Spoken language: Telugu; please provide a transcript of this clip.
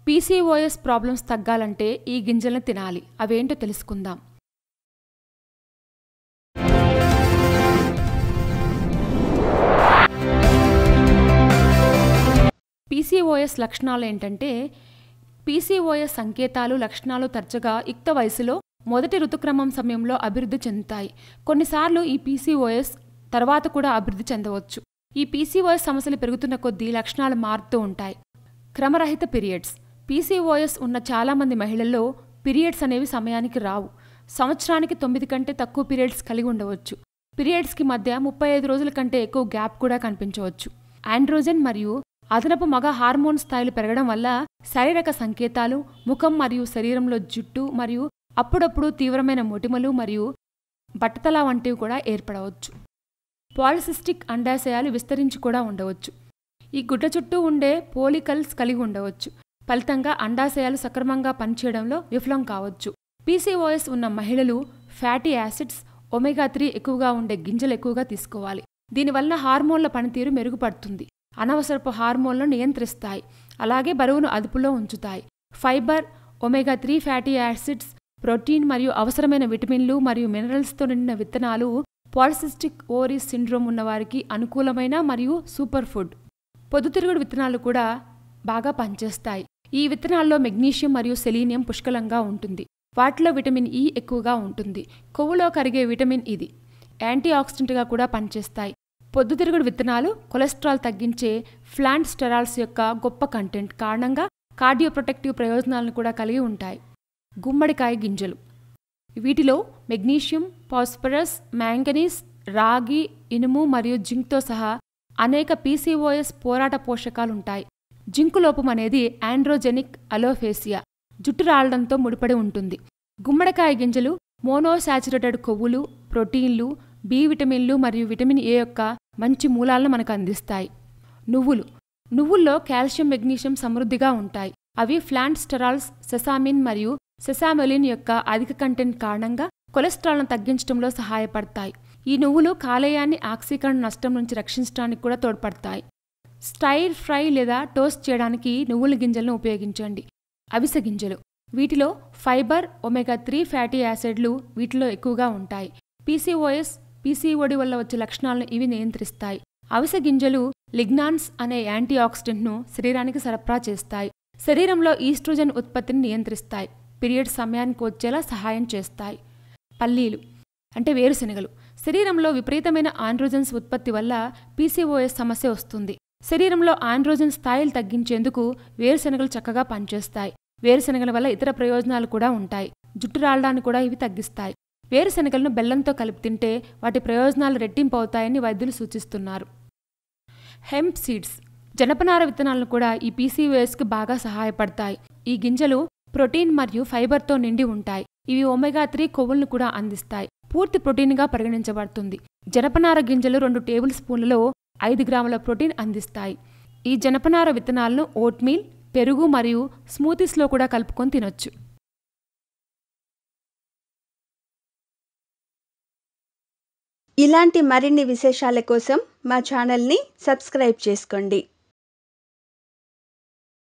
పీసీఓఎస్ ప్రాబ్లమ్స్ తగ్గాలంటే ఈ గింజలను తినాలి అవేంటో తెలుసుకుందాం పీసీఓఎస్ లక్షణాలు ఏంటంటే పీసీఓఎస్ సంకేతాలు లక్షణాలు తరచుగా యుక్త వయసులో మొదటి ఋతుక్రమం సమయంలో అభివృద్ధి చెందుతాయి కొన్నిసార్లు ఈ పీసీఓఎస్ తర్వాత కూడా అభివృద్ధి చెందవచ్చు ఈ పీసీఓఎస్ సమస్యలు పెరుగుతున్న కొద్దీ లక్షణాలు మారుతూ ఉంటాయి క్రమరహిత పీరియడ్స్ పీసీఓఎస్ ఉన్న చాలామంది మహిళల్లో పీరియడ్స్ అనేవి సమయానికి రావు సంవత్సరానికి తొమ్మిది కంటే తక్కువ పీరియడ్స్ కలిగి ఉండవచ్చు పీరియడ్స్కి మధ్య ముప్పై ఐదు రోజుల కంటే ఎక్కువ గ్యాప్ కూడా కనిపించవచ్చు ఆండ్రోజన్ మరియు అదనపు మగ హార్మోన్ స్థాయిలు పెరగడం వల్ల శారీరక సంకేతాలు ముఖం మరియు శరీరంలో జుట్టు మరియు అప్పుడప్పుడు తీవ్రమైన మొటిమలు మరియు బట్టతల వంటివి కూడా ఏర్పడవచ్చు పాలిసిస్టిక్ అండాశయాలు విస్తరించి కూడా ఉండవచ్చు ఈ గుడ్డ చుట్టూ ఉండే పోలికల్స్ కలిగి ఉండవచ్చు ఫలితంగా అండాశయాలు సక్రమంగా పనిచేయడంలో విఫలం కావచ్చు పీసీఓఎస్ ఉన్న మహిళలు ఫ్యాటీ యాసిడ్స్ ఒమేగా త్రీ ఎక్కువగా ఉండే గింజలు ఎక్కువగా తీసుకోవాలి దీనివల్ల హార్మోన్ల పనితీరు మెరుగుపడుతుంది అనవసరపు హార్మోన్లను నియంత్రిస్తాయి అలాగే బరువును అదుపులో ఉంచుతాయి fibre omega three fatty acids protein మరియు అవసరమైన విటమిన్లు మరియు మినరల్స్తో నిండిన విత్తనాలు పాలిసిస్టిక్ ఓవరీస్ సిండ్రోమ్ ఉన్నవారికి అనుకూలమైన మరియు సూపర్ ఫుడ్ పొద్దుతిరుగుడు విత్తనాలు కూడా బాగా పనిచేస్తాయి ఈ విత్తనాల్లో మెగ్నీషియం మరియు సెలీనియం పుష్కలంగా ఉంటుంది వాటిలో విటమిన్ ఇ ఎక్కువగా ఉంటుంది కొవ్వులో కరిగే విటమిన్ ఇది యాంటీ ఆక్సిడెంట్గా కూడా పనిచేస్తాయి పొద్దుతిరుగుడు విత్తనాలు కొలెస్ట్రాల్ తగ్గించే ఫ్లాంట్ స్టెరాల్స్ యొక్క గొప్ప కంటెంట్ కారణంగా కార్డియో ప్రొటెక్టివ్ ప్రయోజనాలను కూడా కలిగి ఉంటాయి గుమ్మడికాయ గింజలు వీటిలో మెగ్నీషియం ఫాస్ఫరస్ మ్యాంగనీస్ రాగి ఇనుము మరియు జింక్తో సహా అనేక పీసీఓఎస్ పోరాట పోషకాలుంటాయి జింకు లోపం అనేది ఆండ్రోజెనిక్ అలోఫేసియా జుట్టు రాలడంతో ముడిపడి ఉంటుంది గుమ్మడికాయ గింజలు మోనోసాచురేటెడ్ కొవ్వులు ప్రోటీన్లు బి విటమిన్లు మరియు విటమిన్ ఏ యొక్క మంచి మూలాలను మనకు అందిస్తాయి నువ్వులు నువ్వుల్లో కాల్షియం మెగ్నీషియం సమృద్ధిగా ఉంటాయి అవి ఫ్లాంట్ స్టెరాల్స్ సెసామిన్ మరియు సెసామెలిన్ యొక్క అధిక కంటెంట్ కారణంగా కొలెస్ట్రాల్ను తగ్గించడంలో సహాయపడతాయి ఈ నువ్వులు కాలేయాన్ని ఆక్సీకరణ నష్టం నుంచి రక్షించడానికి కూడా తోడ్పడతాయి స్టైర్ ఫ్రై లేదా టోస్ట్ చేయడానికి నువ్వుల గింజలను ఉపయోగించండి అవిసె గింజలు వీటిలో ఫైబర్ ఒమేగా త్రీ ఫ్యాటీ యాసిడ్లు వీటిలో ఎక్కువగా ఉంటాయి పీసీఓఎస్ పీసీఓడి వల్ల వచ్చే లక్షణాలను ఇవి నియంత్రిస్తాయి అవిసె గింజలు లిగ్నాన్స్ అనే యాంటీ ఆక్సిడెంట్ను శరీరానికి సరఫరా చేస్తాయి శరీరంలో ఈస్ట్రోజన్ ఉత్పత్తిని నియంత్రిస్తాయి పీరియడ్ సమయానికి వచ్చేలా సహాయం చేస్తాయి పల్లీలు అంటే వేరుశెనగలు శరీరంలో విపరీతమైన ఆండ్రోజన్స్ ఉత్పత్తి వల్ల పీసీఓఎస్ సమస్య వస్తుంది శరీరంలో ఆండ్రోజన్ స్థాయిలు తగ్గించేందుకు వేరుశెనగలు చక్కగా పనిచేస్తాయి వేరుశెనగల వల్ల ఇతర ప్రయోజనాలు కూడా ఉంటాయి జుట్టు రాలడాన్ని కూడా ఇవి తగ్గిస్తాయి వేరుశెనగలను బెల్లంతో కలిపి తింటే వాటి ప్రయోజనాలు రెట్టింపు అవుతాయని వైద్యులు సూచిస్తున్నారు హెంప్ సీడ్స్ జనపనార విత్తనాలను కూడా ఈ పీసీఓఎస్కి బాగా సహాయపడతాయి ఈ గింజలు ప్రోటీన్ మరియు ఫైబర్తో నిండి ఉంటాయి ఇవి ఒమెగా త్రీ కొవ్వులను కూడా అందిస్తాయి పూర్తి ప్రోటీన్గా పరిగణించబడుతుంది జనపనార గింజలు రెండు టేబుల్ స్పూన్లలో ఐదు గ్రాముల ప్రోటీన్ అందిస్తాయి ఈ జనపనార విత్తనాలను ఓట్మీల్ పెరుగు మరియు స్మూతీస్లో కూడా కలుపుకొని తినొచ్చు ఇలాంటి మరిన్ని విశేషాల కోసం మా ఛానల్ని సబ్స్క్రైబ్ చేసుకోండి